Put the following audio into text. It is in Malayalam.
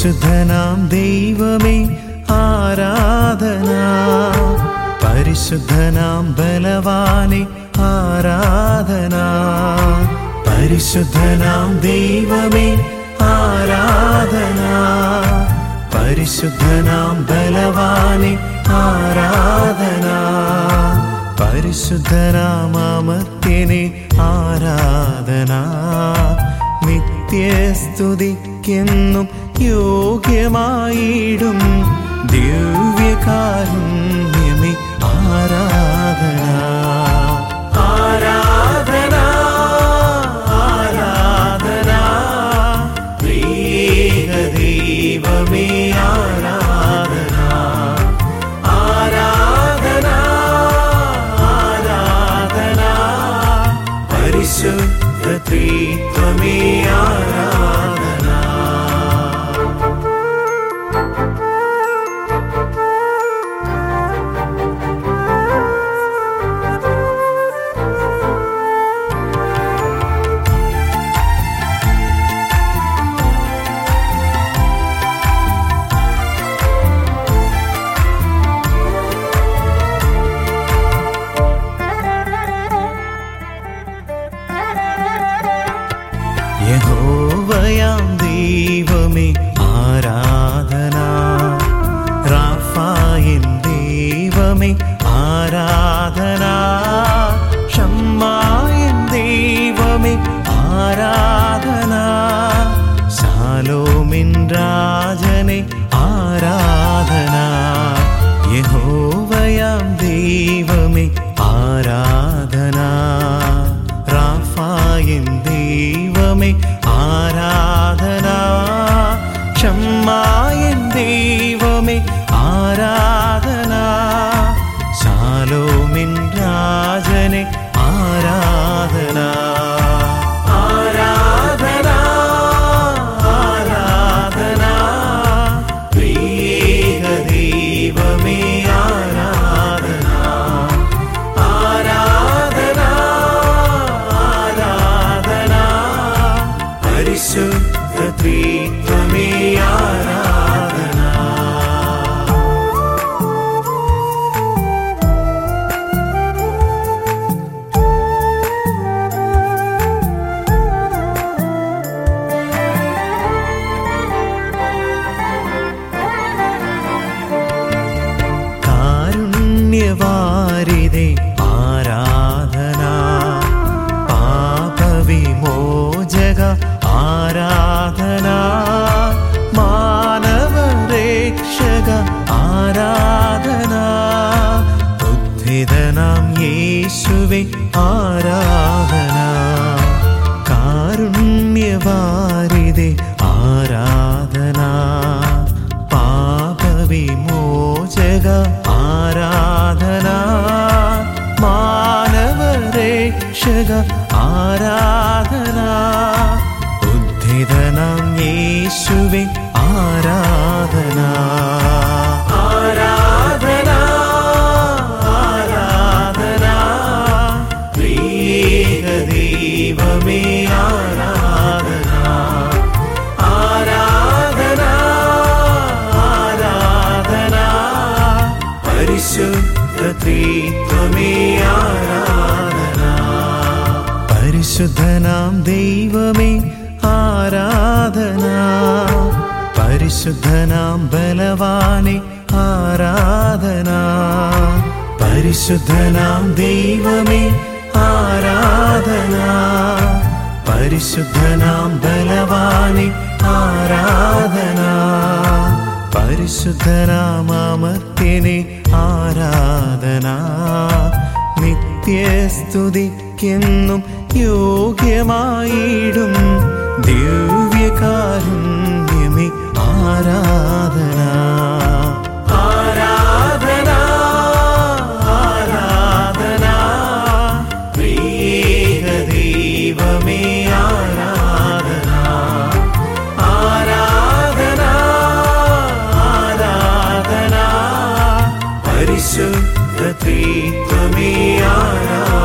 പരിശുദ്ധനാം ദൈവമേ ആരാധന പരിശുദ്ധനാം ബലവാനെ ആരാധന പരിശുദ്ധനാം ദൈവമേ ആരാധന പരിശുദ്ധനാം ബലവാനെ ആരാധന പരിശുദ്ധനാമർത്യനെ ആരാധന നിത്യസ്തുതിക്കെന്നും യോഗ്യമായിടും ദിവ്യകാരുണ്യമേ ആരാധന ആരാധന ആരാധന ദൈവമേ ആരാധന ആരാധന ആരാധന പരിശുദ്ധ ത്രിത്വമേ ആരാധന യഹോവയാം ദൈവമേ ആരാധന റാഫായിൻ ദൈവമേ ആരാധന ഷമ്മായിൻ ദൈവമേ ആരാധന ശാലോമിൻ രാജനെ ആരാധന യഹോവയാം ദൈവമേ ആരാധന റാഫായിൻ ദൈവമേ ആരാധന ക്ഷമ്മായൻ ദൈവമേ ആരാധന ശാലോമിൻ രാജനെ ആരാധന ആരാധന ആരാധന പ്രിയ ദൈവമേ ആരാധന ആരാധന ആരാധന പരിശുദ്ധ ത്രിത്വമേ ആരാധന കാരുണ്യവാരിതേ ആരാധന പാപവിമോചക ആരാധന മാനവരക്ഷക ആരാധന ഉദ്ധിതനാം യേശുവെ ആരാധന കാരുണ്യവാരിതേ ആരാധന പാപവിമോചക ആരാധന മാനവരക്ഷക ആരാധന ഉദ്ധിതനാം യേശുവെ ആരാധന ആരാധന ആരാധന പ്രിയ ദൈവമേ ആരാധന ആരാധന ആരാധന പരിശുദ്ധ ത്രിത്വമേ ആരാധന പരിശുദ്ധനാം ദൈവമേ ആരാധന പരിശുദ്ധനാം ബലവാനെ ആരാധന പരിശുദ്ധനാം ദൈവമേ ആരാധന പരിശുദ്ധനാം ബലവാനെ ആരാധന പരിശുദ്ധനാമർത്യനെ ആരാധന നിത്യസ്തുതിക്കെന്നും യോഗ്യമായിടും ദിവ്യകാരുണ്യമേ ആരാധന ആരാധന ആരാധന പ്രിയ ദൈവമേ ആരാധന ആരാധന ആരാധന പരിശുദ്ധ ത്രിത്വമേ ആരാധന